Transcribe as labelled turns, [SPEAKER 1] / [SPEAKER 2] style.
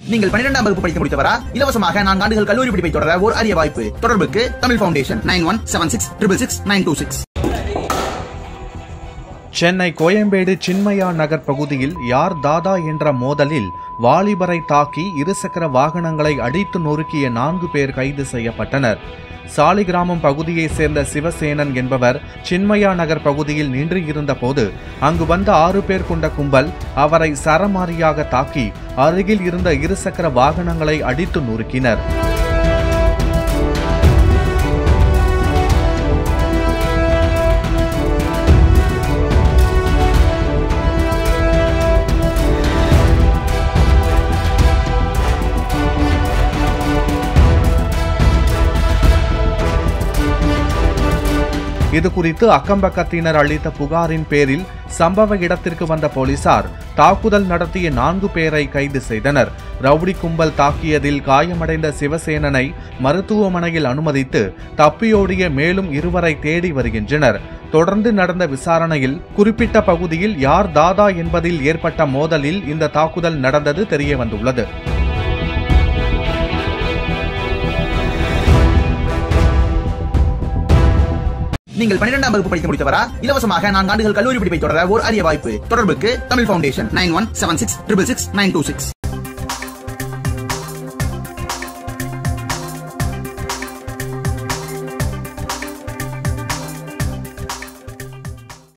[SPEAKER 1] நீங்கள் பன்னிரெண்டாம் வகுப்பு படித்து முடித்தவரா இலவசமாக நான்கு ஆண்டுகள் கல்லூரி படிப்பை தொடர ஒரு அரிய வாய்ப்பு தொடர்புக்கு Tamil foundation nine one seven six triple six nine two six
[SPEAKER 2] Chennai Koyambedu Chinmaya Nagar பகுதியில் யார் தாதா என்ற மோதலில் வாலிபரை தாக்கி இருசக்கர வாகனங்களை அடித்து நொறுக்கிய நான்கு பேர் கைது செய்யப்பட்டனர் சாலிகிராமம் பகுதியைச் சேர்ந்த சிவசேனன் என்பவர் சின்மயா நகர் பகுதியில் நின்று இருந்தபோது அங்கு வந்த ஆறு பேர் கொண்ட கும்பல் அவரை சரமாரியாக தாக்கி அருகில் இருந்த இருசக்கர வாகனங்களை அடித்து நொறுக்கினர் இது குறித்து அக்கம்பக்கத்தினர் அளித்த புகாரின் பேரில் சம்பவ இடத்திற்கு வந்த போலீசார் தாக்குதல் நடத்திய நான்கு பேரை கைது செய்தனர் ரவுடி கும்பல் தாக்கியதில் காயமடைந்த சிவசேனனை மருத்துவமனையில் அனுமதித்து தப்பியோடிய மேலும் இருவரை தேடி வருகின்றனர் தொடர்ந்து நடந்த விசாரணையில் குறிப்பிட்ட பகுதியில் யார் தாதா என்பதில் ஏற்பட்ட மோதலில் இந்த தாக்குதல் நடந்தது தெரியவந்துள்ளது
[SPEAKER 1] நீங்கள் பன்னிரெண்டாம் வகுப்பு படித்து முடித்தவரா இலவசமாக நான்கு ஆண்டுகள் கல்லூரி படிப்பை தொடர ஒரு அரிய வாய்ப்பு தொடர்புக்கு Tamil foundation nine one seven six triple six nine two six